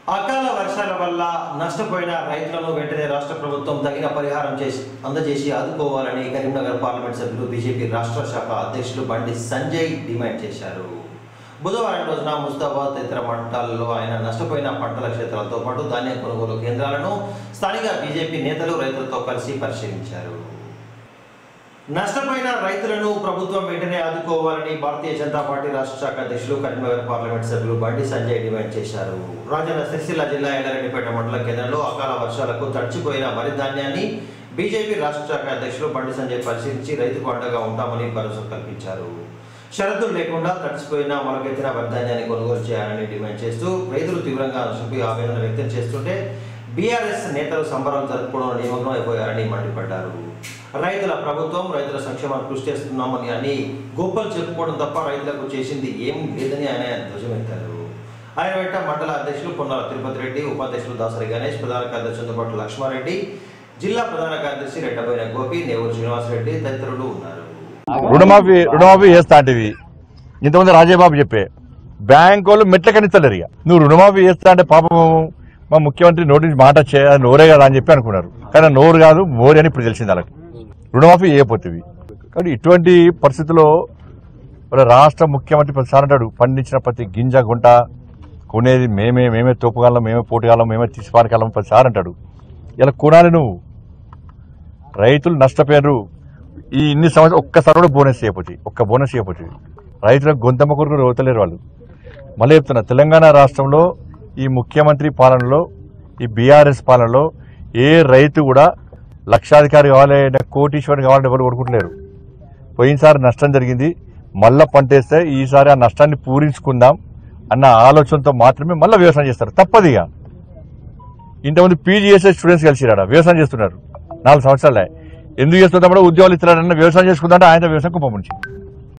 అకాల వర్షాల వల్ల నష్టపోయిన రైతులను వెంటనే రాష్ట్ర ప్రభుత్వం తగిన పరిహారం చేసి అందజేసి ఆదుకోవాలని కరీంనగర్ పార్లమెంట్ సభ్యులు బీజేపీ రాష్ట్ర శాఖ అధ్యక్షులు బండి సంజయ్ డిమాండ్ చేశారు బుధవారం రోజున ముస్తాబాద్ తదితర మండలాల్లో ఆయన నష్టపోయిన పంటల క్షేత్రాలతో పాటు ధాన్యం కొనుగోలు కేంద్రాలను స్థానిక బీజేపీ నేతలు రైతులతో కలిసి పరిశీలించారు నష్టపోయిన రైతులను ప్రభుత్వం వెంటనే ఆదుకోవాలని భారతీయ జనతా పార్టీ రాష్ట్ర శాఖ అధ్యక్షులు కరీంనగర్ పార్లమెంట్ సభ్యులు బండి సంజయ్ డిమాండ్ చేశారు రాజన్న సిరిసిల్ల జిల్లా ఎల్లారెడ్డిపేట మండల కేంద్రంలో అకాల వర్షాలకు తడిచిపోయిన వరి ధాన్యాన్ని బీజేపీ రాష్ట్ర శాఖ అధ్యక్షులు బండి సంజయ్ పరిశీలించి రైతుకు అండగా ఉంటామని భరోసా కల్పించారు షరతులు లేకుండా తడిచిపోయిన మొలకెత్తిన వరి ధాన్యాన్ని కొనుగోలు చేయాలని డిమాండ్ చేస్తూ రైతులు తీవ్రంగా నష్టపోయి ఆవేదన వ్యక్తం చేస్తుంటే బీఆర్ఎస్ నేతలు సంబరాలు జరుపుకోవడం నిమగ్నం అయిపోయారని మండిపడ్డారు రైతుల ప్రభుత్వం రైతుల సంక్షేమాన్ని కృషి చేస్తున్నామని అని గొప్పలు చెప్పుకోవడం తప్ప రైతులకు చేసింది ఏం లేదని ఆయన ధ్వజమెత్తారు ఆయన వెంట మండల అధ్యక్షులు పొన్నాల తిరుపతి రెడ్డి ఉపాధ్యక్షులు దాసరి గణేష్ ప్రధాన కార్యదర్శి చంద్రపాటి లక్ష్మారెడ్డి జిల్లా ప్రధాన కార్యదర్శి రెడ్డబోయిన గోపి నేవూరు శ్రీనివాసరెడ్డి తదితరులు ఉన్నారు రుణమాఫీ రుణమాఫీ చేస్తా అంటివి ఇంతకుముందు రాజాబాబు చెప్పే బ్యాంక్ వాళ్ళు మెట్ల కనిస్తలేరు ఇక నువ్వు రుణమాఫీ చేస్తా అంటే పాపం మా ముఖ్యమంత్రి నోటి నుంచి మాట చే అది నోరే కదా అని చెప్పి అనుకున్నారు కానీ నోరు కాదు మోరి అని ఇప్పుడు తెలిసింది వాళ్ళకి రుణమాఫీ చేయకపోతుంది కాబట్టి ఇటువంటి పరిస్థితుల్లో మన రాష్ట్ర ముఖ్యమంత్రి ప్రతిసారి అంటాడు పండించిన ప్రతి గింజ గుంట కొనేది మేమే మేమే తోపగలం మేమే పోటుగలం మేమే తీసిపారగలం ప్రతిసారి అంటాడు ఇలా కొనాలి నువ్వు రైతులు నష్టపోయారు ఈ ఇన్ని సంవత్సరాలు ఒక్కసారి కూడా బోనస్ చేయకపోతే ఒక్క బోనస్ చేయకపోతే రైతులకు గొంతమ్మ కొరకు రోతలేరు వాళ్ళు మళ్ళీ చెప్తున్నా తెలంగాణ రాష్ట్రంలో ఈ ముఖ్యమంత్రి పాలనలో ఈ బీఆర్ఎస్ పాలనలో ఏ రైతు కూడా లక్షాధికారి కావాలి కోటీశ్వరి కావాలని ఎవరు కొడుకుంటలేరు పోయినసారి నష్టం జరిగింది మళ్ళా పంట వేస్తే ఈసారి ఆ నష్టాన్ని పూరించుకుందాం అన్న ఆలోచనతో మాత్రమే మళ్ళీ వ్యవసాయం చేస్తారు తప్పదు ఇక ఇంతమంది పీజీ చేసే స్టూడెంట్స్ కలిసిరాడ వ్యవసాయం చేస్తున్నారు నాలుగు సంవత్సరాలే ఎందుకు చేస్తుంటే ఉద్యోగాలు ఇస్తున్నారన్న వ్యవసాయం చేసుకుందంటే ఆయన వ్యవసాయం కుప్ప నుంచి